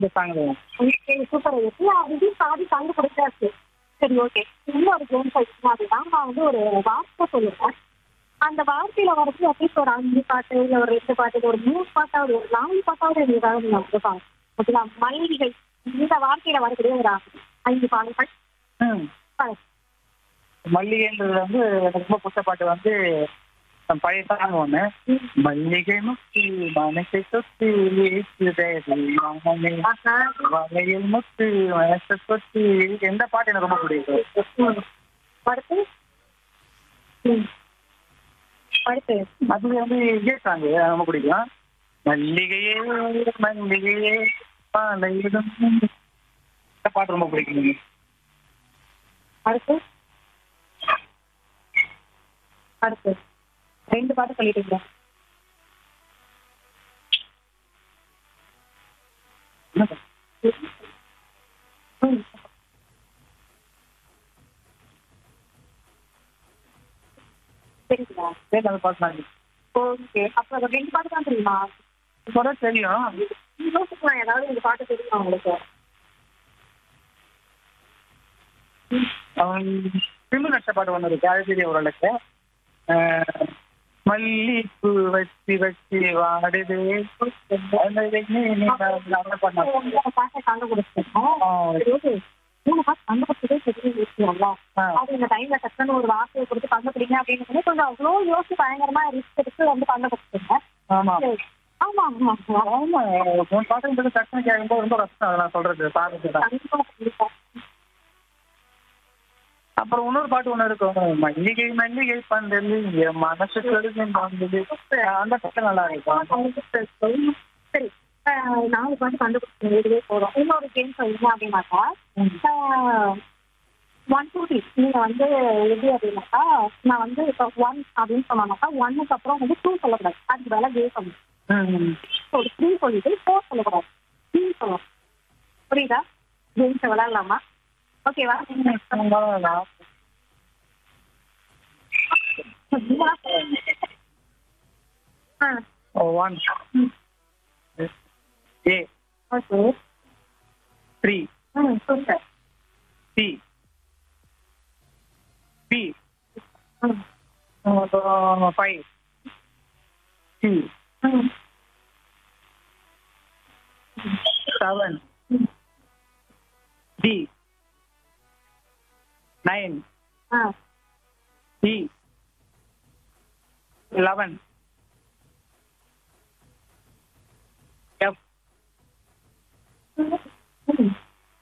இந்த song super எல்லா இதையும் பாதி கண்டுபிடிச்சாச்சு சரி ஓகே இன்னொரு கேம் படிக்கணும் அப்படின்னா நான் வந்து ஒரு வார்த்தை சொல்லுவேன் அந்த வார்த்தையில வரது அட்லீஸ்ட் ஒரு அஞ்சு பாட்டு இல்ல ஒரு ரெண்டு பாட்டு இல்ல ஒரு மூணு பாட்டாவது ஒரு நாலு பாட்டாவது எனக்கு ஏதாவது நீங்க கொடுப்பாங்க ஓகேங்களா மல்லிகை இந்த வார்த்தையில வரக்கூடிய ஒரு ஐந்து பாடல்கள் ம் பாருங்க. மல்லிகைன்றது வந்து எனக்கு ரொம்ப பிடிச்ச பாட்டு வந்து பழைய சாங் ஒண்ணு மல்லிகை முத்தி மனசை சொத்து வீசுதடி மனமே ஆஹா. வளையல் முத்து மனசை சொத்து எந்த பாட்டு எனக்கு ரொம்ப பிடிக்கும் ம். அடுத்து ம். அடுத்து அது வந்து விஜய் சாங் ரொம்ப பிடிக்கும் மல்லிகையே மல்லிகையே பாலையிடும் இந்த பாட்டு ரொம்ப பிடிக்கும் அடுத்து அடுத்து ரெண்டு பாட்டு சொல்லிட்டீங்க ம். சரிங்களா சரி அந்த பாட்டு நான் ஓகே அப்ப அந்த ரெண்டு பாட்டு தான் தெரியுமா சொல்ல தெரியும் யோசிக்கலாம் ஏதாவது இந்த பாட்டு தெரியுமா உங்களுக்கு சிம்பு நட்ச பாட்டு ஒன்று இருக்கு அது தெரியும் ஓரளவுக்கு அஹ், மல்லிப்பூ வச்சு வச்சு வாடுது அந்த வெண்ணி நீ நல்ல பண்ண மூணு பாட்டை கண்டுபிடிச்சிருக்கோம் சரி ஓகே மூணு பாட்டு கண்டுபிடிச்சதே பெரிய விஷயம்ல ஆ. அது இந்த டைம்ல டக்குன்னு ஒரு வார்த்தையை கொடுத்து கண்டுபிடிங்க அப்படின்னு சொல்லி கொஞ்சம் அவ்வளோ யோசிச்சு பயங்கரமா ரிஸ்க் எடுத்து வந்து கண்டுபிடிச்சிருங்க ஆமா சரி. ஆமா ஆமா ஆமா. ஆமா உன் பாட்டுன்றது டக்குனு கேட்கும்போது ரொம்ப கஷ்டம் அதெல்லாம் சொல்றது பாடுறது தான் கண்டிப்பா கண்டிப்பா அப்புறம் இன்னொரு பாட்டு ஒண்ணு இருக்கும் மல்லிகை மல்லிகை பந்தல் என் மனசு கருதும் வந்தது அந்த பாட்டு நல்லா இருக்கும் சரி ஆஹ் நாலு பாட்டு கண்டுபிடிச்சோம் இதுவே போதும் இன்னொரு கேம் சொல்லுங்க அப்படின்னாக்கா ஒன் டூ த்ரீ நீங்க வந்து எப்படி அப்படின்னாக்கா நான் வந்து இப்போ ஒன் அப்படின்னு சொன்னாக்கா ஒன்னுக்கு அப்புறம் வந்து டூ சொல்லக்கூடாது அதுக்கு வேலை கே பண்ணணும் ம். ஒரு த்ரீ சொல்லிட்டு ஃபோர் சொல்லக்கூடாது த்ரீ சொல்லணும் புரியுதா கேம்ஸ் விளையாடலாமா ஓகேவா ஆ one A okay three hmm super C B hmm five C hmm seven D nine ah E eleven F hmm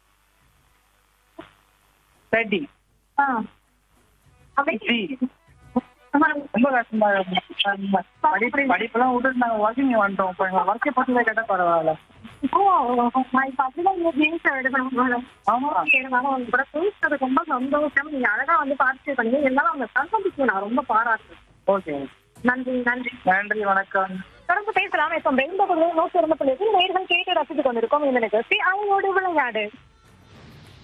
thirty ah அப்படியே சி ரொம்ப கஷ்டமா இருக்கும். படிப்பு படிப்பெல்லாம் விட்டுட்டு நாங்கள் ஒர்க்கிங் வந்துட்டோம் இப்போ எங்கள் ஒர்க்கை பற்றி கேட்டால் பரவாயில்ல ஓ நான் இப்ப அப்படிதான் இந்த கேம்ஸ் எடுக்கணும் மேடம் ஆமா இருந்தாலும் உங்க கூட பேசுறது ரொம்ப சந்தோஷம் நீங்க அழகா வந்து பார்ட்டிசிபேட் பண்ணீங்க இருந்தாலும் அவங்க தன்னம்பிக்கை நான் ரொம்ப பாராட்டுறேன் ஓகே நன்றி நன்றி நன்றி வணக்கம் தொடர்ந்து பேசலாம் இப்போ வெண்பகுதியில் நூற்றி இருபத்தி நேர்கள் கேட்டு ரசித்துக் கொண்டிருக்கோம் இந்த நிகழ்ச்சி அவங்களோடு விளையாடு